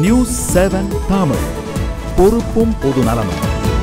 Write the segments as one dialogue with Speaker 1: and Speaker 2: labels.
Speaker 1: News seven Tamil பொறுப்பும் பொது நலமும்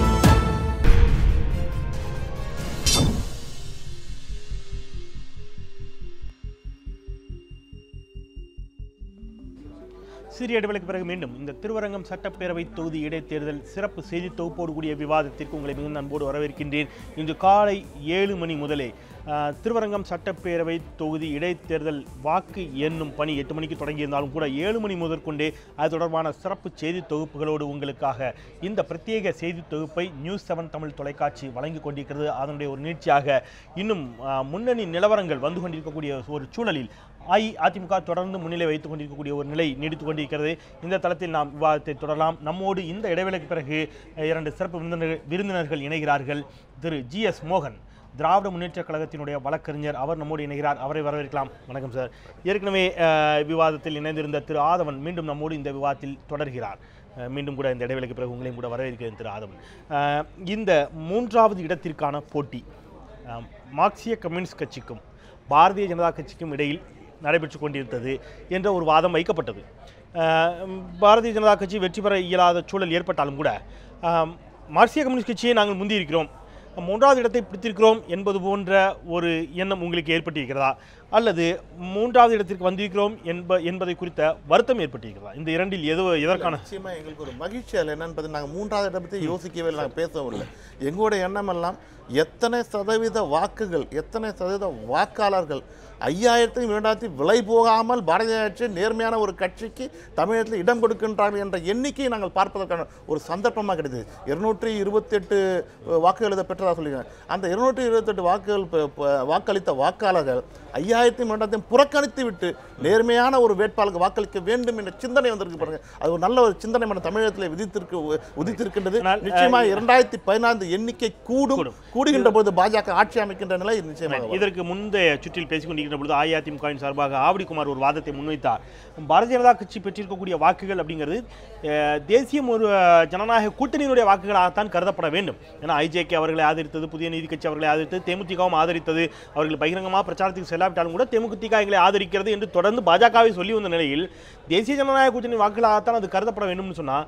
Speaker 2: சிறிய இடைவெளிக்கு பிறகு மீண்டும் இந்த திருவரங்கம் சட்டப்பேரவை தொகுதி இடைத்தேர்தல் சிறப்பு செய்தி தொகுப்போடு கூடிய விவாதத்திற்கு உங்களை மிகுந்த அன்போடு வரவேற்கின்றேன் இன்று காலை ஏழு மணி முதலே ஆஹ், திருவரங்கம் சட்டப்பேரவை தொகுதி இடைத்தேர்தல் வாக்கு எண்ணும் பணி எட்டு மணிக்கு தொடங்கியிருந்தாலும் கூட ஏழு மணி முதற்கொண்டே அது தொடர்பான சிறப்பு செய்தி தொகுப்புகளோடு உங்களுக்காக இந்த பிரத்யேக செய்தி தொகுப்பை நியூஸ் செவன் தமிழ் தொலைக்காட்சி வழங்கி கொண்டிருக்கிறது அதனுடைய ஒரு நீட்சியாக இன்னும் ஆஹ், முன்னணி நிலவரங்கள் வந்து கொண்டிருக்கக்கூடிய ஒரு சூழலில் அஇஅதிமுக தொடர்ந்து முன்னிலை வைத்துக் கொண்டிருக்கக்கூடிய ஒரு நிலை நீடித்துக் கொண்டிருக்கிறது இந்த தளத்தில் நாம் விவாதத்தை தொடரலாம் நம்மோடு இந்த இடைவேளைக்கு பிறகு அஹ், இரண்டு சிறப்பு விருந்தினர் விருந்தினர்கள் இணைகிறார்கள் திரு ஜி எஸ் மோகன் திராவிட முன்னேற்றக் கழகத்தினுடைய வழக்கறிஞர் அவர் நம்மோடு இணைகிறார் அவரை வரவேற்கலாம் வணக்கம் சார் ஏற்கனவே அஹ், விவாதத்தில் இணைந்திருந்த திரு ஆதவன் மீண்டும் நம்மோடு இந்த விவாதத்தில் தொடர்கிறார் அஹ், மீண்டும் கூட இந்த இடைவேளைக்கு பிறகு உங்களையும் கூட வரவேற்கிறேன் திரு ஆதவன் அஹ், இந்த மூன்றாவது இடத்திற்கான போட்டி அஹ், மார்க்சிய கம்யூனிஸ்ட் கட்சிக்கும் பாரதிய ஜனதா கட்சிக்கும் இடையில் நடைபெற்று கொண்டிருந்தது என்ற ஒரு வாதம் வைக்கப்பட்டது அஹ், பாரதிய ஜனதா கட்சி வெற்றி பெற இயலாத சூழல் ஏற்பட்டாலும் கூட அஹ், மார்க்சிய கம்யூனிஸ்ட் கட்சியை நாங்கள் முந்தியிருக்கிறோம் மூன்றாவது இடத்தை பிடித்திருக்கிறோம் என்பது போன்ற ஒரு எண்ணம் உங்களுக்கு ஏற்பட்டிருக்கிறதா அல்லது மூன்றாவது இடத்திற்கு வந்திருக்கிறோம் என்ப என்பதை குறித்த வருத்தம் ஏற்பட்டிருக்கிறதா இந்த இரண்டில் எது எதற்கான
Speaker 3: நிச்சயமா எங்களுக்கு ஒரு மகிழ்ச்சி அதில் என்னன்னு பார்த்து நாங்கள் மூன்றாவது இடம் பற்றி யோசிக்கவே இல்லை நாங்கள் பேசவும் இல்லை எங்களுடைய எண்ணம் எல்லாம் எத்தனை சதவீத வாக்குகள் எத்தனை சதவீத வாக்காளர்கள் ஐயாயிரத்தையும் இரண்டாயிரத்தையும் விலை போகாமல் பாரதிய கட்சி நேர்மையான ஒரு கட்சிக்கு தமிழகத்தில் இடம் கொடுக்கின்றார்கள் என்ற எண்ணிக்கையை நாங்கள் பார்ப்பதற்கான ஒரு சந்தர்ப்பமாக கிடைத்தது இருநூற்றி இருபத்தெட்டு வாக்குகள் இதை பெற்றதாக சொல்லியிருக்காங்க அந்த இருநூற்றி இருபத்தெட்டு வாக்குகள் பெ- பெ- வாக்களித்த வாக்காளர்கள் ஐயாயிரத்தையும் இரண்டாயிரத்தையும் புறக்கணித்து விட்டு நேர்மையான ஒரு வேட்பாளருக்கு வாக்களிக்க வேண்டும் என்ற சிந்தனை வந்திருக்கு பாருங்க அது ஒரு நல்ல ஒரு சிந்தனை మన தமிழகத்தில் விதித்திருக்கு உதித்திருக்கின்றது
Speaker 2: ஆனால்,
Speaker 3: நிச்சயமாக இரண்டாயிரத்தி பதினான்கு எண்ணிக்கை கூடும்
Speaker 2: கூடும்.
Speaker 3: கூடுகின்ற பொழுது பாஜக ஆட்சி அமைக்கின்ற நிலை நிச்சயமாக வரும்.
Speaker 2: இதற்கு முந்தைய சுற்றில் பேசிக் கொண்டிருக்கிற பொழுது அஇஅதிமுகவின் சார்பாக ஆவடிக்குமார் ஒரு வாதத்தை முன்வைத்தார் பாரதிய ஜனதா கட்சி பெற்றிருக்கக்கூடிய வாக்குகள் அப்படிங்கிறது அஹ், தேசிய ஒரு அஹ், ஜனநாயக கூட்டணியினுடைய வாக்குகளாகத்தான் கருதப்பட வேண்டும் ஏன்னா ஐஜேகே அவர்களை ஆதரித்தது புதிய நீதி கட்சி அவர்களை ஆதரித்தது தேமுதிகவும் ஆதரித்தது அவர்கள் பகிரங்கமாக பிரச்சாரத்துக்கு செல்லாவிட்டாலும் கூட தேமுதிக எங்களை ஆதரிக்கிறது என்று தொடர்ந்து பாஜகவை சொல்லி வந்த நிலையில் தேசிய ஜனநாயக கூட்டணி வாக்குகளாகத்தான் அது கருதப்பட வேண்டும்னு சொன்னால்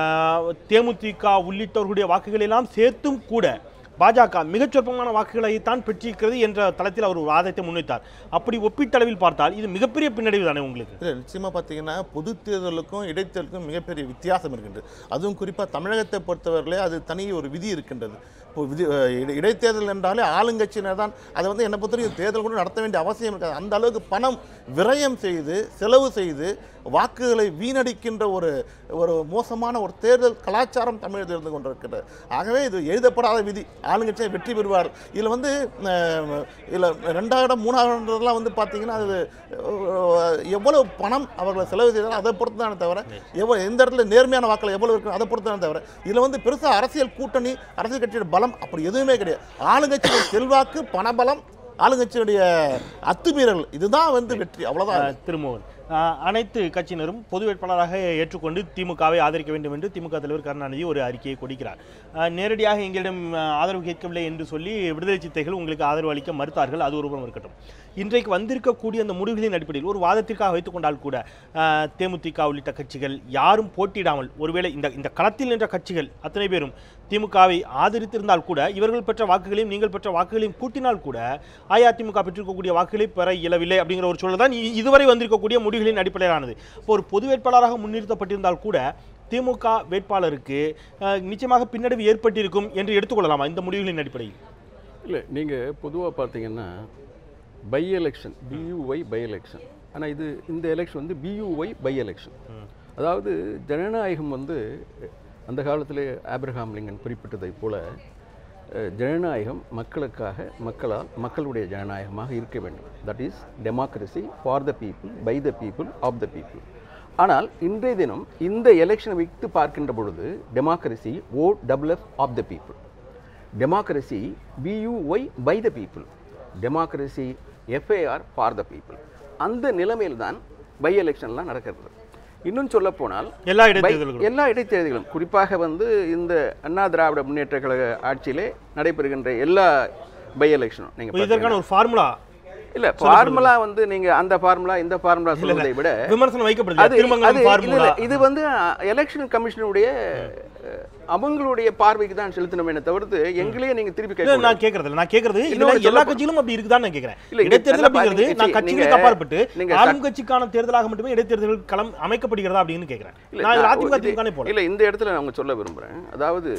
Speaker 2: தேமுதிக உள்ளிட்டவர்களுடைய வாக்குகள் எல்லாம் சேர்த்தும் கூட பாஜக மிகச் சொற்பமான வாக்குகளை தான் பெற்றிருக்கிறது என்ற தளத்தில் அவர் ஒரு வாதத்தை முன்வைத்தார் அப்படி ஒப்பீட்டளவில் பார்த்தால் இது மிகப்பெரிய பின்னடைவு தானே உங்களுக்கு
Speaker 3: இல்லை நிச்சயமாக பார்த்தீங்கன்னா பொது தேர்தலுக்கும் இடைத்தேர்தலுக்கும் மிகப்பெரிய வித்தியாசம் இருக்கின்றது அதுவும் குறிப்பாக தமிழகத்தை பொறுத்தவரையிலே அது தனி ஒரு விதி இருக்கின்றது இப்போ விதி அஹ் இடை- இடைத்தேர்தல் என்றாலே ஆளுங்கட்சியினர் தான் அதை வந்து என்னை பொறுத்தவரைக்கும் தேர்தல் கூட நடத்த வேண்டிய அவசியம் இருக்காது அந்த அளவுக்கு பணம் விரயம் செய்து செலவு செய்து வாக்குகளை வீணடிக்கின்ற ஒரு ஒரு மோசமான ஒரு தேர்தல் கலாச்சாரம் தமிழகத்தில் இருந்து கொண்டிருக்கிறது ஆகவே இது எழுதப்படாத விதி ஆளுங்கட்சியை வெற்றி பெறுவார் இதில் வந்து அஹ், இதில் ரெண்டாவது இடம் மூணாவது இடம்ன்றதெல்லாம் வந்து பார்த்தீங்கன்னா அது அஹ், எவ்வளவு பணம் அவர்கள் செலவு செய்தாலும் அதை பொறுத்து தானே தவிர எவ்வளோ எந்த இடத்துல நேர்மையான வாக்கள் எவ்வளவு இருக்கு அதை பொறுத்து தானே தவிர இதில் வந்து பெருசாக அரசியல் கூட்டணி அரசியல் கட்சியோட பலம் அப்படி எதுவுமே கிடையாது ஆளுங்கட்சியோட செல்வாக்கு பணபலம் ஆளுங்கட்சியுடைய அத்துமீறல் இதுதான் வந்து வெற்றி அவ்வளோதான்
Speaker 2: அஹ், திருமோகன் அஹ், அனைத்து கட்சியினரும் பொது வேட்பாளராக ஏற்றுக்கொண்டு திமுகவை ஆதரிக்க வேண்டும் என்று திமுக தலைவர் கருணாநிதி ஒரு அறிக்கையை கொடுக்கிறார் அஹ், நேரடியாக எங்களிடம் அஹ், ஆதரவு கேட்கவில்லை என்று சொல்லி விடுதலை சித்தைகள் உங்களுக்கு ஆதரவு அளிக்க மறுத்தார்கள் அது ஒரு புறம் இருக்கட்டும் இன்றைக்கு வந்திருக்கக்கூடிய அந்த முடிவுகளின் அடிப்படையில் ஒரு வாதத்திற்காக வைத்துக் கொண்டால் கூட அஹ், தேமுதிக உள்ளிட்ட கட்சிகள் யாரும் போட்டியிடாமல் ஒருவேளை இந்த இந்த களத்தில் நின்ற கட்சிகள் அத்தனை பேரும் திமுகவை ஆதரித்திருந்தால் கூட இவர்கள் பெற்ற வாக்குகளையும் நீங்கள் பெற்ற வாக்குகளையும் கூட்டினால் கூட அஇஅதிமுக பெற்றிருக்கக்கூடிய வாக்குகளை பெற இயலவில்லை அப்படிங்கிற ஒரு சூழல் தான் இ- இதுவரை வந்திருக்கக்கூடிய முடிவுகளின் அடிப்படையிலானது இப்போ ஒரு பொது வேட்பாளராக முன்னிறுத்தப்பட்டிருந்தால் கூட திமுக வேட்பாளருக்கு அஹ், நிச்சயமாக பின்னடைவு ஏற்பட்டிருக்கும் என்று எடுத்துக்கொள்ளலாமா இந்த முடிவுகளின் அடிப்படையில்
Speaker 4: இல்லை நீங்கள் பொதுவாக பார்த்தீங்கன்னா by election B U Y by election ஆனால் இது இந்த எலெக்ஷன் வந்து பியூஒய் பை எலெக்ஷன் அதாவது ஜனநாயகம் வந்து அந்த காலத்தில் ஆப்ரஹாம் லிங்கன் குறிப்பிட்டதைப் போல அஹ், ஜனநாயகம் மக்களுக்காக மக்களால் மக்களுடைய ஜனநாயகமாக இருக்க வேண்டும் that is democracy for the people by the people of the people ஆனால் இன்றைய தினம் இந்த எலெக்ஷனை வைத்து பார்க்கின்ற பொழுது democracy O double F of the people democracy B U Y by the people democracy F I R for the people அந்த நிலைமையில் தான் பை எலெக்ஷன்லாம் நடக்கிறது இன்னும் சொல்ல போனால்
Speaker 2: எல்லா இடைத்தேர்தல்களும்
Speaker 4: எல்லா இடைத்தேர்தல்களும் குறிப்பாக வந்து இந்த அண்ணா திராவிட முன்னேற்ற கழக ஆட்சியிலே நடைபெறுகின்ற எல்லா பை எலெக்ஷனும்
Speaker 2: இப்போ
Speaker 4: நீங்கள்
Speaker 2: இதற்கான ஒரு ஃபார்முலா
Speaker 4: இல்ல ஃபார்முலா வந்து நீங்க அந்த ஃபார்முலா இந்த ஃபார்முலா சொல்வதை விட
Speaker 2: விமர்சனம் வைக்கப்படுது
Speaker 4: அது அது
Speaker 2: திருமங்கலம்
Speaker 4: இல்ல,
Speaker 2: ஃபார்முலா
Speaker 4: இல்ல, இது வந்து எலெக்ஷன் கமிஷனுடைய அஹ், அவங்களுடைய பார்வைக்கு தான் செலுத்தணுமே தவிர்த்து எங்களையே நீங்க திருப்பி
Speaker 2: இல்ல,
Speaker 4: கேட்க
Speaker 2: நான் கேக்குறது இல்ல. நான் கேக்குறது இதுல
Speaker 4: இன்னொன்னு
Speaker 2: எல்லா
Speaker 4: சொல்ல-
Speaker 2: கட்சியிலும் அப்படி இருக்குதான்னு நான் கேக்குறேன்
Speaker 4: இல்ல, இங்க
Speaker 2: இடைத்தேர்தல்
Speaker 4: நல்லா
Speaker 2: அப்படிங்கிறது
Speaker 4: பாருங்க,
Speaker 2: நான்
Speaker 4: சி,
Speaker 2: கட்சிகளுக்கு
Speaker 4: நீங்க-
Speaker 2: அப்பாற்பட்டு
Speaker 4: நீங்க
Speaker 2: ஆளும் கட்சிக்கான தேர்தலாக மட்டுமே இடைத்தேர்தல் களம் அமைக்கப்படுகிறதா அப்படின்னு கேக்குறேன்
Speaker 4: இல்ல,
Speaker 2: நான் இதுல
Speaker 4: நான்
Speaker 2: அதிமுக
Speaker 4: இது-
Speaker 2: திமுகனே போல
Speaker 4: இல்ல இந்த இடத்துல நான் உங்க சொல்ல விரும்புறேன் அதாவது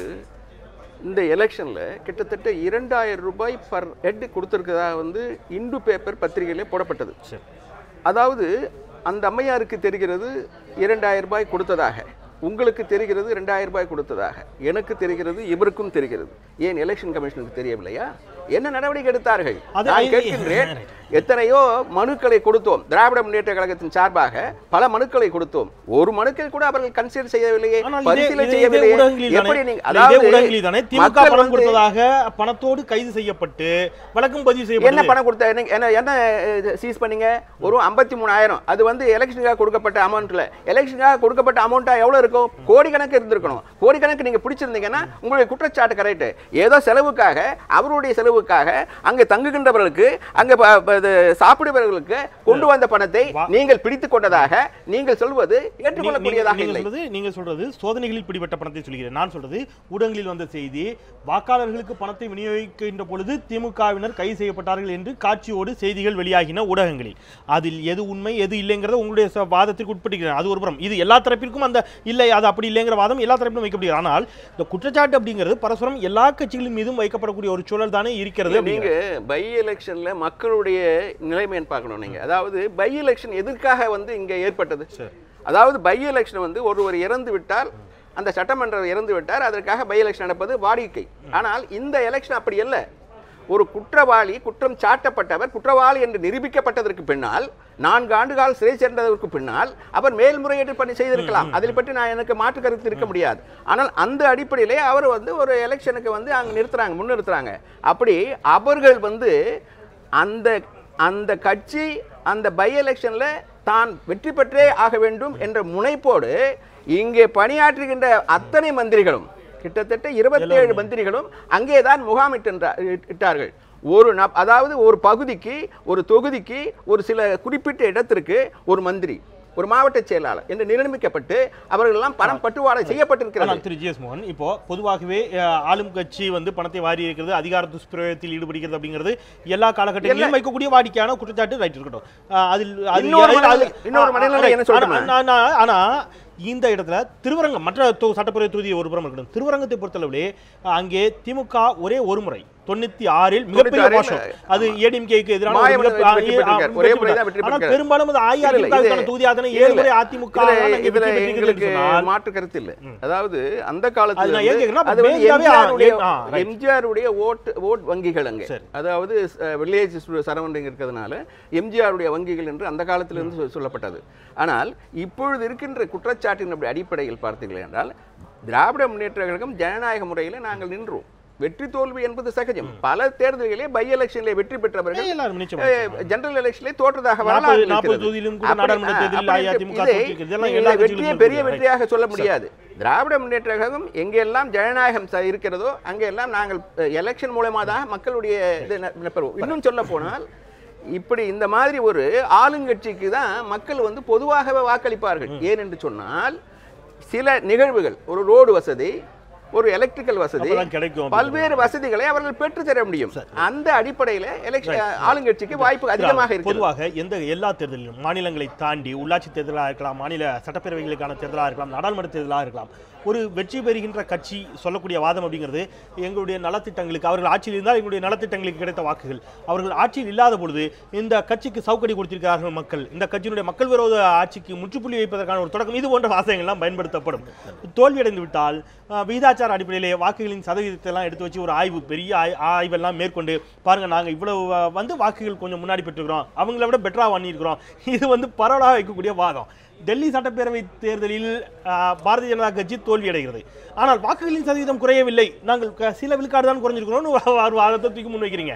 Speaker 4: இந்த எலெக்ஷன்ல கிட்டத்தட்ட இரண்டாயிரம் ரூபாய் பர் ஹெட் கொடுத்துருக்கதா வந்து இந்து பேப்பர் பத்திரிகையிலே போடப்பட்டது
Speaker 2: சரி.
Speaker 4: அதாவது அந்த அம்மையாருக்கு தெரிகிறது இரண்டாயிரம் ரூபாய் கொடுத்ததாக உங்களுக்கு தெரிகிறது ரெண்டாயிரம் ரூபாய் கொடுத்ததாக எனக்கு தெரிகிறது இவருக்கும் தெரிகிறது ஏன் எலெக்ஷன் கமிஷனுக்கு தெரியவில்லையா என்ன நடவடிக்கை எடுத்தார்கள்
Speaker 2: அது-
Speaker 4: நான்
Speaker 2: அது-
Speaker 4: கேட்கின்றேன் எத்தனையோ மனுக்களை கொடுத்தோம் திராவிட முன்னேற்ற கழகத்தின் சார்பாக பல மனுக்களை கொடுத்தோம் ஒரு மனுக்களை கூட அவர்கள் கன்சிடர் செய்யவில்லையே
Speaker 2: ஆனால் இதே-
Speaker 4: பரிசீலனை
Speaker 2: இதே- இதே
Speaker 4: செய்யவில்லையே
Speaker 2: ஊடகங்களில் தானே-
Speaker 4: எப்படி நீங்க
Speaker 2: இல்ல, இதே
Speaker 4: அதாவது
Speaker 2: ஊடகங்களில் தானே திமுக
Speaker 4: மக்கள்
Speaker 2: பணம்
Speaker 4: வந்து
Speaker 2: கொடுத்ததாக பணத்தோடு கைது செய்யப்பட்டு வழக்கும் பதிவு
Speaker 4: என்ன
Speaker 2: செய்யப்பட்டது
Speaker 4: பணம் கொடுத்த என்ன- என்ன என்ன சீஸ் பண்ணீங்க ஒரு ஐம்பத்தி மூணாயிரம் அது வந்து எலெக்ஷனுக்காக கொடுக்கப்பட்ட அமௌண்ட்ல எலெக்ஷனுக்காக கொடுக்கப்பட்ட அமௌண்ட்டா எவ்வளவு இருக்கும் கோடிக்கணக்கு இருந்திருக்கணும் கோடிக்கணக்கு நீங்க பிடிச்சிருந்தீங்கன்னா உங்களுடைய குற்றச்சாட்டு கரெக்ட் ஏதோ செலவுக்காக அவருடைய செலவுக்காக அங்க தங்குகின்றவர்களுக்கு அங்க ப- ப- இது சாப்பிடுபவர்களுக்கு கொண்டு வந்த பணத்தை
Speaker 2: வா-
Speaker 4: நீங்கள் பிடித்துக் கொண்டதாக நீங்கள் சொல்வது
Speaker 2: நீங்க-
Speaker 4: ஏற்றுக்கொள்ளக்கூடியதாக
Speaker 2: நீங்க
Speaker 4: இல்லை
Speaker 2: சொல்றது நீங்க சொல்றது சோதனைகளில் பிடிபட்ட பணத்தை சொல்கிறேன் நான் சொல்றது ஊடகங்களில் வந்த செய்தி வாக்காளர்களுக்கு பணத்தை விநியோகிக்கின்ற பொழுது திமுகவினர் கைது செய்யப்பட்டார்கள் என்று காட்சியோடு செய்திகள் வெளியாகின ஊடகங்களில் அதில் எது உண்மை எது இல்லைங்கிறத உங்களுடைய ச- வாதத்திற்கு உட்படுகிறேன் அது ஒரு புறம் இது எல்லா தரப்பிற்கும் அந்த இல்லை அது அப்படி இல்லைங்கிற வாதம் எல்லா தரப்பிலும் வைக்கப்படுகிறது ஆனால் இந்த குற்றச்சாட்டு அப்படிங்கிறது பரஸ்பரம் எல்லா கட்சிகளின் மீதும் வைக்கப்படக்கூடிய ஒரு சூழல் தானே இருக்கிறது
Speaker 4: நீங்க
Speaker 2: அப்படிங்கிறேன்.
Speaker 4: பை எலெக்ஷன்ல மக்களுடைய நிலைமைன்னு பார்க்கணும் நீங்க அதாவது பை எலெக்ஷன் எதற்காக வந்து இங்க ஏற்பட்டது
Speaker 2: சரி.
Speaker 4: அதாவது பை எலெக்ஷன் வந்து ஒருவர் இறந்து விட்டால் அந்த சட்டமன்றம் இறந்து விட்டார் அதற்காக பை எலெக்ஷன் நடப்பது வாடிக்கை ஆனால் இந்த எலெக்ஷன் அப்படி அல்ல ஒரு குற்றவாளி குற்றம் சாட்டப்பட்டவர் குற்றவாளி என்று நிரூபிக்கப்பட்டதற்கு பின்னால் நான்கு ஆண்டுகால் சிறை சேர்ந்ததற்கு பின்னால் அவர் மேல்முறையீடு பண்ணி செய்திருக்கலாம் அதில் பற்றி நான் எனக்கு மாற்று கருத்து இருக்க முடியாது ஆனால் அந்த அடிப்படையிலே அவர் வந்து ஒரு எலெக்ஷனுக்கு வந்து அங்கே நிறுத்துறாங்க முன்னிறுத்துறாங்க அப்படி அவர்கள் வந்து அந்த அந்த கட்சி அந்த பை எலெக்ஷன்ல தான் வெற்றி பெற்றே ஆக வேண்டும் என்ற முனைப்போடு இங்கே பணியாற்றுகின்ற அத்தனை மந்திரிகளும் கிட்டத்தட்ட இருபத்தேழு மந்திரிகளும் அங்கேதான் முகாமிட்டு இட்டார்கள் ஒரு நப் அதாவது ஒரு பகுதிக்கு ஒரு தொகுதிக்கு ஒரு சில குறிப்பிட்ட இடத்திற்கு ஒரு மந்திரி ஒரு மாவட்ட செயலாளர் என்று நியமிக்கப்பட்டு அவர்கள் எல்லாம் பணம் பட்டுவாடை செய்யப்பட்டிருக்கிறது
Speaker 2: ஆனால் திரு ஜிஎஸ் மோகன் இப்போ பொதுவாகவே அஹ், ஆளும் கட்சி வந்து பணத்தை வாரி இருக்கிறது அதிகார துஷ்பிரயோகத்தில் ஈடுபடுகிறது அப்படிங்கிறது எல்லா காலகட்டங்களிலும் வைக்கக்கூடிய வாடிக்கையான குற்றச்சாட்டு ரைட் இருக்கட்டும் அஹ், அதில் அது-
Speaker 4: இன்னொரு
Speaker 2: அது-
Speaker 4: மனநிலை- இன்னொரு
Speaker 2: ஆ,
Speaker 4: மனநிலை
Speaker 2: right.
Speaker 4: என்ன சொல்லட்டுமா?
Speaker 2: ஆனா- ஆனா- ஆனா இந்த இடத்துல திருவரங்கம் மற்ற தொ- சட்டப்பேரவை தொகுதி ஒரு புறம் இருக்கட்டும் திருவரங்கத்தை பொறுத்தளவிலே அஹ், அங்கே திமுக ஒரே ஒரு முறை தொண்ணூத்தி ஆறில் மிகப்பெரிய
Speaker 4: 96
Speaker 2: மோசம் அது ஏடிஎம்கேக்கு எதிரான ஒரு
Speaker 4: மாயவன்
Speaker 2: மிகப்பெரிய-
Speaker 4: வெற்றி பெற்றிருக்கார்.
Speaker 2: ஆ,
Speaker 4: ஒரே
Speaker 2: வெற்றி
Speaker 4: முறை தான்
Speaker 2: பெற்றார்.
Speaker 4: வெற்றி
Speaker 2: ஆனால்
Speaker 4: பெற்றிருக்கார்.
Speaker 2: பெரும்பாலும் அது
Speaker 4: இல்ல, இல்ல,
Speaker 2: அஇஅதிமுகவுக்கான
Speaker 4: இது-
Speaker 2: தொகுதி அதனை
Speaker 4: இல்ல,
Speaker 2: ஏழு
Speaker 4: இல்ல.
Speaker 2: முறை அதிமுக
Speaker 4: இதுல-
Speaker 2: தான் அங்கே
Speaker 4: இதுல
Speaker 2: வெற்றி பெற்றிருக்கிறது
Speaker 4: எங்களுக்கு
Speaker 2: என்று சொன்னால்
Speaker 4: மாற்று கருத்து இல்ல அதாவது அந்த
Speaker 2: அது
Speaker 4: காலத்துல
Speaker 2: நான் ஏன்
Speaker 4: இருந்து
Speaker 2: கேக்குறேன்னா,
Speaker 4: அது வந்து
Speaker 2: பேசிக்காவே, ஆ,
Speaker 4: எம்ஜிஆருடைய
Speaker 2: ஆ, right.
Speaker 4: எம்ஜிஆருடைய ஓட்டு ஓட் வங்கிகள் அங்க
Speaker 2: சரி.
Speaker 4: அதாவது வில்லேஜ் சரௌண்டிங் இருக்கிறதுனால எம்ஜிஆருடைய வங்கிகள் என்று அந்த காலத்திலிருந்து சொ- சொல்லப்பட்டது ஆனால் இப்பொழுது இருக்கின்ற குற்றச்சாட்டின் அப்படி அடிப்படையில் பார்த்தீர்கள் என்றால் திராவிட முன்னேற்ற கழகம் ஜனநாயக முறையில் நாங்கள் நின்றோம் வெற்றி தோல்வி என்பது சகஜம் பல தேர்தல்களிலே பை எலெக்ஷனிலே வெற்றி பெற்றவர்கள்
Speaker 2: எல்லாரும் நிச்சயமா
Speaker 4: ஜெனரல் எலெக்ஷனிலே தோற்றதாக
Speaker 2: நாற்பது-
Speaker 4: வரலாறு
Speaker 2: நாற்பது
Speaker 4: இருக்கிறது.
Speaker 2: தொகுதியிலும் கூட
Speaker 4: அப்படி-
Speaker 2: நாடாளுமன்ற
Speaker 4: ஆ,
Speaker 2: தேர்தலில்
Speaker 4: அப்படி
Speaker 2: அஇஅதிமுக
Speaker 4: இதை
Speaker 2: தோற்றிருக்கிறது. இதெல்லாம்
Speaker 4: நீங்கள்
Speaker 2: எல்லா
Speaker 4: இதை வெற்றியை
Speaker 2: கட்சிகளுக்கும்
Speaker 4: பெரிய
Speaker 2: இருக்குது.
Speaker 4: வெற்றியாக சொல்ல முடியாது திராவிட முன்னேற்ற கழகம் எங்கெல்லாம் ஜனநாயகம் ச- இருக்கிறதோ அங்கெல்லாம் நாங்கள் எலெக்ஷன் மூலமாக தான் மக்களுடைய இதை ந- பெறுவோம் இன்னும் சொல்ல போனால் இப்படி இந்த மாதிரி ஒரு ஆளுங்கட்சிக்கு தான் மக்கள் வந்து பொதுவாகவே வாக்களிப்பார்கள் ஏன் என்று சொன்னால் சில நிகழ்வுகள் ஒரு ரோடு வசதி ஒரு எலக்ட்ரிக்கல் வசதி
Speaker 2: அப்பதான் கிடைக்கும் அப்படின்னு
Speaker 4: பல்வேறு வசதிகளை அவர்கள் பெற்று தர முடியும் அந்த அடிப்படையில் எலெக்ஷன் ஆளுங்கட்சிக்கு வாய்ப்பு அதிகமாக இருக்கிறது
Speaker 2: பொதுவாக எந்த எல்லா தேர்தலிலும் மாநிலங்களை தாண்டி உள்ளாட்சி தேர்தலாக இருக்கலாம் மாநில சட்டப்பேரவைகளுக்கான தேர்தலாக இருக்கலாம் நாடாளுமன்ற தேர்தலாக இருக்கலாம் ஒரு வெற்றி பெறுகின்ற கட்சி சொல்லக்கூடிய வாதம் அப்படிங்கிறது எங்களுடைய நலத்திட்டங்களுக்கு அவர்கள் ஆட்சியில் இருந்தால் எங்களுடைய நலத்திட்டங்களுக்கு கிடைத்த வாக்குகள் அவர்கள் ஆட்சியில் இல்லாத பொழுது இந்த கட்சிக்கு சவுக்கடி கொடுத்திருக்கிறார்கள் மக்கள் இந்த கட்சியினுடைய மக்கள் விரோத ஆட்சிக்கு முற்றுப்புள்ளி வைப்பதற்கான ஒரு தொடக்கம் இது போன்ற வாசகங்கள்லாம் பயன்படுத்தப்படும் தோல்வியடைந்து விட்டால் அஹ், விகிதாச்சார அடிப்படையிலே வாக்குகளின் சதவீதத்தை எல்லாம் எடுத்து வச்சு ஒரு ஆய்வு பெரிய ஆய்- ஆய்வெல்லாம் மேற்கொண்டு பாருங்க நாங்க இவ்வளவு அஹ், வந்து வாக்குகள் கொஞ்சம் முன்னாடி பெற்றுக்கிறோம் அவங்கள விட பெட்டரா பண்ணியிருக்கிறோம் இது வந்து பரவலாக வைக்கக்கூடிய வாதம் டெல்லி சட்டப்பேரவை தேர்தலில் அஹ், பாரதிய ஜனதா கட்சி தோல்வி அடைகிறது ஆனால் வாக்குகளின் சதவீதம் குறையவில்லை நாங்கள் க- சில விழுக்காடு தான் குறைஞ்சிருக்கிறோம்னு ஒரு- ஒரு வாதத்தை தூக்கி முன்வைக்கிறீங்க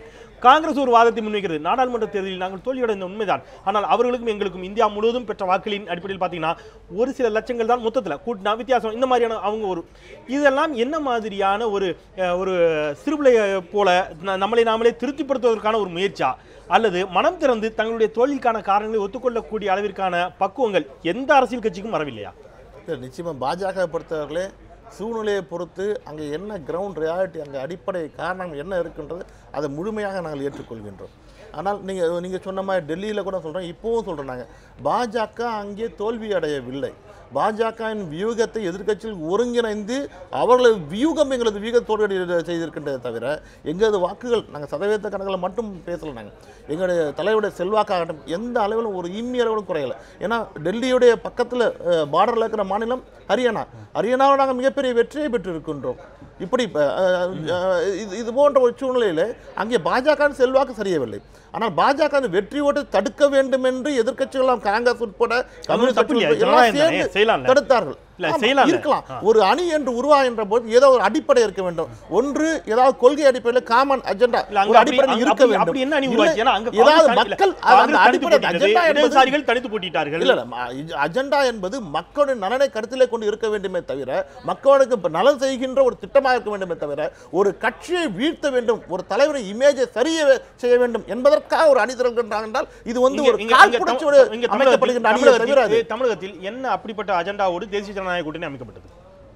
Speaker 2: காங்கிரஸ் ஒரு வாதத்தை முன்வைக்கிறது நாடாளுமன்ற தேர்தலில் நாங்கள் தோல்வியடைந்த உண்மைதான் ஆனால் அவர்களுக்கும் எங்களுக்கும் இந்தியா முழுவதும் பெற்ற வாக்குகளின் அடிப்படையில் பார்த்தீங்கன்னா ஒரு சில லட்சங்கள் தான் மொத்தத்தில் கூட்டினா வித்தியாசம் இந்த மாதிரியான அவங்க ஒரு இதெல்லாம் என்ன மாதிரியான ஒரு அஹ், ஒரு சிறுபிள்ளையை போல ந- நம்மளை நாமளே திருப்திப்படுத்துவதற்கான ஒரு முயற்சியா அல்லது மனம் திறந்து தங்களுடைய தோல்விக்கான காரணங்களை ஒத்துக்கொள்ளக்கூடிய அளவிற்கான பக்குவங்கள் எந்த அரசியல் கட்சிக்கும் வரவில்லையா
Speaker 3: இல்லை நிச்சயமாக பாஜக பொறுத்தவர்களே சூழ்நிலையை பொறுத்து அங்கே என்ன கிரவுண்ட் ரியாலிட்டி அங்கே அடிப்படை காரணம் என்ன இருக்குன்றது அதை முழுமையாக நாங்கள் ஏற்றுக்கொள்கின்றோம் ஆனால் நீங்கள் நீங்கள் சொன்ன மாதிரி டெல்லியில் கூட சொல்கிறோம் இப்போவும் சொல்கிறோம் நாங்கள் பாஜக அங்கே தோல்வி அடையவில்லை பாஜகவின் வியூகத்தை எதிர்க்கட்சியில் ஒருங்கிணைந்து அவர்களது வியூகம் எங்களது வியூக தோல்வி செய்திருக்கின்றதை தவிர எங்களது வாக்குகள் நாங்கள் சதவீத கணக்கில் மட்டும் பேசலை நாங்கள் எங்களுடைய தலைவருடைய செல்வாக்காகட்டும் எந்த அளவிலும் ஒரு இம்மி அளவிலும் குறையலை ஏன்னா டெல்லியுடைய பக்கத்தில் பார்டரில் இருக்கிற மாநிலம் ஹரியானா ஹரியானாவில் நாங்கள் மிகப்பெரிய வெற்றியை பெற்றிருக்கின்றோம் இப்படி இப்ப, அஹ், அஹ், இது இது போன்ற ஒரு சூழ்நிலையில் அங்கே பாஜக செல்வாக்கு சரியவில்லை ஆனால் பாஜக அந்த வெற்றி ஓட்டை தடுக்க வேண்டும் என்று எதிர்க்கட்சிகள் காங்கிரஸ் உட்பட கம்யூனிஸ்ட்
Speaker 2: தப்பு இல்லையா?
Speaker 3: கட்சி எல்லாம்
Speaker 2: ஜனநாயகம் தானே?
Speaker 3: சேர்ந்து
Speaker 2: செய்யலாம்ல?
Speaker 3: தடுத்தார்கள்
Speaker 2: இல்ல,
Speaker 3: ஆமா,
Speaker 2: செய்யலாம்ல?
Speaker 3: இருக்கலாம்
Speaker 2: ஆ.
Speaker 3: ஒரு அணி என்று உருவாகின்ற போது ஏதோ ஒரு அடிப்படை இருக்க வேண்டும் ஒன்று ஏதாவது கொள்கை அடிப்படையில் காமன் அஜெண்டா
Speaker 2: இல்ல, அங்க
Speaker 3: ஒரு
Speaker 2: அப்படி-
Speaker 3: அடிப்படை
Speaker 2: அங்க
Speaker 3: இருக்க
Speaker 2: அப்படி-
Speaker 3: வேண்டும்
Speaker 2: அப்படி என்ன அணி
Speaker 3: இல்லை,
Speaker 2: உருவாச்சு? ஏன்னா அங்க
Speaker 3: ஏதாவது
Speaker 2: காங்கிரஸ்
Speaker 3: மக்கள்
Speaker 2: இல்ல,
Speaker 3: அந்த
Speaker 2: காங்கிரஸ் தனித்து
Speaker 3: அடிப்படை
Speaker 2: போட்டியிட்டது,
Speaker 3: அஜெண்டா என்பது
Speaker 2: இடதுசாரிகள் தனித்து போட்டிட்டார்கள்
Speaker 3: இல்ல இல்ல ம- இது அஜெண்டா என்பது மக்களின் நலனை கருத்திலே கொண்டு இருக்க வேண்டுமே தவிர மக்களுக்கு இப்ப நலன் செய்கின்ற ஒரு திட்டமாக இருக்க வேண்டுமே தவிர ஒரு கட்சியை வீழ்த்த வேண்டும் ஒரு தலைவரை இமேஜை சரிய வே- செய்ய வேண்டும் என்பதற்காக ஒரு அணி திரள்கின்றாங்க என்றால் இது வந்து
Speaker 2: இங்க-
Speaker 3: ஒரு
Speaker 2: இங்க-
Speaker 3: கால்
Speaker 2: இங்க தம்-
Speaker 3: புணர்ச்சியோடு
Speaker 2: இங்க
Speaker 3: அமைக்கப்படுகின்ற
Speaker 2: தமிழகத்தில்
Speaker 3: அணியை தவிர அது
Speaker 2: தமிழகத்தில் தமிழகத்தில் என்ன அப்படிப்பட்ட அஜெண்டாவோடு தேசிய ஜனநாயக கூட்டணி அமைக்கப்பட்டது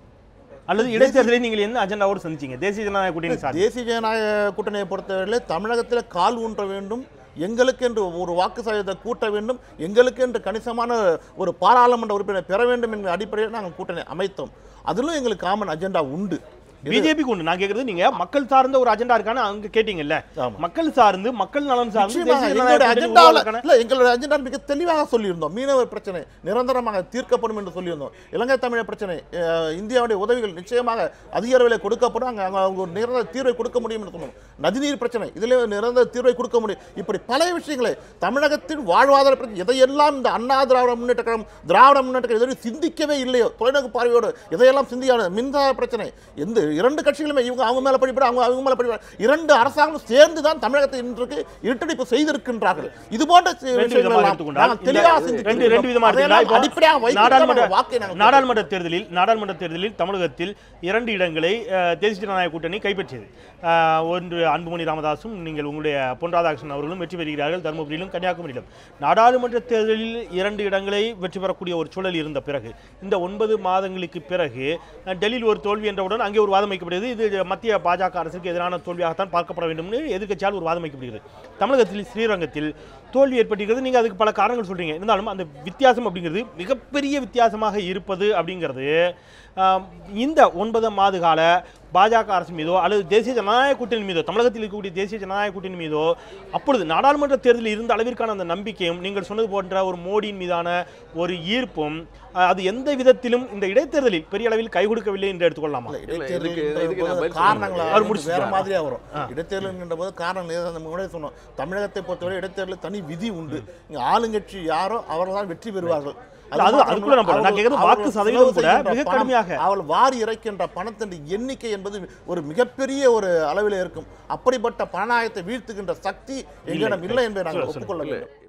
Speaker 2: அல்லது இடைத்தேர்தலை நீங்கள் என்ன அஜெண்டாவோடு சந்திச்சீங்க தேசிய ஜனநாயக கூட்டணி சார்ந்து
Speaker 3: தேசிய ஜனநாயக கூட்டணியை பொறுத்தவரையிலே தமிழகத்தில் கால் ஊன்ற வேண்டும் எங்களுக்கு என்று ஒரு வாக்கு சதவீதத்தை கூட்ட வேண்டும் எங்களுக்கு என்று கணிசமான ஒரு பாராளுமன்ற உறுப்பினர் பெற வேண்டும் என்ற அடிப்படையில் நாங்கள் கூட்டணி அமைத்தோம் அதிலும் எங்களுக்கு காமன் அஜெண்டா உண்டு இது-
Speaker 2: பிஜேபிக்கு உண்டு நான் கேக்குறது நீங்க மக்கள் சார்ந்த ஒரு அஜெண்டா இருக்கான்னு அங்க கேட்டீங்கல்ல
Speaker 3: ஆமா.
Speaker 2: மக்கள் சார்ந்து மக்கள் நலன் சார்ந்து
Speaker 3: நிச்சயமாக
Speaker 2: தேசிய
Speaker 3: எங்களுடைய
Speaker 2: ஜனநாயக கூட்டணி
Speaker 3: அஜெண்டாவில்
Speaker 2: உருவாக்குறதுக்கான-
Speaker 3: இல்ல எங்களுடைய அஜெண்டா மிக தெளிவாக சொல்லியிருந்தோம் மீனவர் பிரச்சனை நிரந்தரமாக தீர்க்கப்படும் என்று சொல்லியிருந்தோம் இலங்கை தமிழர் பிரச்சனை அஹ், இந்தியாவுடைய உதவிகள் நிச்சயமாக அதிக அளவில் கொடுக்கப்படும் அங்கே அங்கே அவங்க ஒரு நிரந்தர தீர்வை கொடுக்க முடியும் என்று சொன்னோம் நதிநீர் பிரச்சனை இதில் நிரந்தர தீர்வை கொடுக்க முடியும் இப்படி பல விஷயங்களை தமிழகத்தின் வாழ்வாதார பிரச்சனை எதையெல்லாம் இந்த அண்ணா திராவிட முன்னேற்ற கழகம் திராவிட முன்னேற்ற கழகம் இதுவரை சிந்திக்கவே இல்லையோ தொலைநோக்கு பார்வையோடு இதையெல்லாம் சிந்திக்காத மின்சார பிரச்சனை எந்த இரண்டு கட்சிகளுமே இவங்க அவங்க மேல படிப்பட அவங்க அவங்க மேல படிப்பட இரண்டு அரசாங்கம் சேர்ந்து தான் தமிழகத்தை இன்றைக்கு இருட்டடிப்பு செய்திருக்கின்றார்கள் இது போன்ற சி-
Speaker 2: ரெண்டு
Speaker 3: விஷயங்கள்
Speaker 2: விதமாக
Speaker 3: எல்லாம்
Speaker 2: எடுத்துக்கொண்டால்
Speaker 3: நாங்கள்
Speaker 2: இந்த
Speaker 3: தெளிவாக
Speaker 2: ரெண்டு
Speaker 3: சிந்தித்திருக்கிறோம்.
Speaker 2: ரெண்டு விதமாக
Speaker 3: அதையெல்லாம்
Speaker 2: எடுத்துக்கொண்டால்
Speaker 3: அடிப்படையாக
Speaker 2: இப்போ
Speaker 3: வைத்து
Speaker 2: நாடாளுமன்ற
Speaker 3: தான் வாக்கை நாங்கள்
Speaker 2: நாடாளுமன்ற தேர்தலில் நாடாளுமன்ற தேர்தலில் தமிழகத்தில் இரண்டு இடங்களை அஹ், தேசிய ஜனநாயக கூட்டணி கைப்பற்றியது அஹ், ஒன்று அன்புமணி ராமதாசும் நீங்கள் உங்களுடைய பொன் ராதாகிருஷ்ணன் அவர்களும் வெற்றி பெறுகிறார்கள் தருமபுரியிலும் கன்னியாகுமரியிலும் நாடாளுமன்ற தேர்தலில் இரண்டு இடங்களை வெற்றி பெறக்கூடிய ஒரு சூழல் இருந்த பிறகு இந்த ஒன்பது மாதங்களுக்கு பிறகு அஹ், டெல்லியில் ஒரு தோல்வி என்றவுடன் அங்கே ஒரு வாதம் வைக்கப்படுகிறது இது மத்திய பாஜக அரசுக்கு எதிரான தோல்வியாகத்தான் பார்க்கப்பட வேண்டும்னு எதிர்க்கட்சியால் ஒரு வாதம் வைக்கப்படுகிறது தமிழகத்தில் ஸ்ரீரங்கத்தில் தோல்வி ஏற்பட்டிருக்கிறது நீங்கள் அதுக்கு பல காரணங்கள் சொல்றீங்க இருந்தாலும் அந்த வித்தியாசம் அப்படிங்கிறது மிகப்பெரிய வித்தியாசமாக இருப்பது அப்படிங்கிறது ஆம், இந்த ஒன்பது மாத கால பாஜக அரசு மீதோ அல்லது தேசிய ஜனநாயக கூட்டணி மீதோ தமிழகத்தில் இருக்கக்கூடிய தேசிய ஜனநாயக கூட்டணி மீதோ அப்பொழுது நாடாளுமன்ற தேர்தலில் இருந்த அளவிற்கான அந்த நம்பிக்கையும் நீங்கள் சொன்னது போன்ற ஒரு மோடியின் மீதான ஒரு ஈர்ப்பும் அஹ், அது எந்த விதத்திலும் இந்த இடைத்தேர்தலில் பெரிய அளவில் கை கொடுக்கவில்லை என்று எடுத்துக்கொள்ளலாமா
Speaker 3: இல்ல,
Speaker 4: இதுக்கு-
Speaker 3: இடைத்தேர்தல்
Speaker 4: இதுக்கு நான்
Speaker 3: போது
Speaker 4: பதில்
Speaker 3: காரணங்களா
Speaker 2: அவர்
Speaker 3: வந்து
Speaker 2: முடிச்சுட்டு
Speaker 3: வேற
Speaker 2: வாங்க.
Speaker 3: மாதிரியா வரும் இடைத்தேர்தல் என்கின்ற போது காரணம் நேரா நம்ம முன்னாடியே சொன்னோம் தமிழகத்தை பொறுத்தவரை இடைத்தேர்தல் தனி விதி உண்டு இங்க ஆளுங்கட்சி யாரோ அவர்கள் தான் வெற்றி பெறுவார்கள்
Speaker 2: இல்ல, அது-
Speaker 3: மாத்திரமல்ல,
Speaker 2: அதுக்குள்ள நான் போறேன். நான்
Speaker 3: அவர்கள்
Speaker 2: கேக்குறது வாக்கு
Speaker 3: அவர்கள்
Speaker 2: சதவீதம்
Speaker 3: செலவு
Speaker 2: கூட
Speaker 3: செய்கின்ற
Speaker 2: மிக
Speaker 3: பணம்,
Speaker 2: கடுமையாக.
Speaker 3: அவள் வாரி இறைக்கின்ற பணத்தின் எண்ணிக்கை என்பது ஒரு மிகப்பெரிய ஒரு அளவில் இருக்கும் அப்படிப்பட்ட பணநாயகத்தை வீழ்த்துகின்ற சக்தி எங்களிடம் இல்லை என்பதை நாங்கள்
Speaker 2: சொல்லு, சொல்லு.
Speaker 3: ஒப்புக்கொள்ள
Speaker 4: இல்ல
Speaker 3: வேண்டும்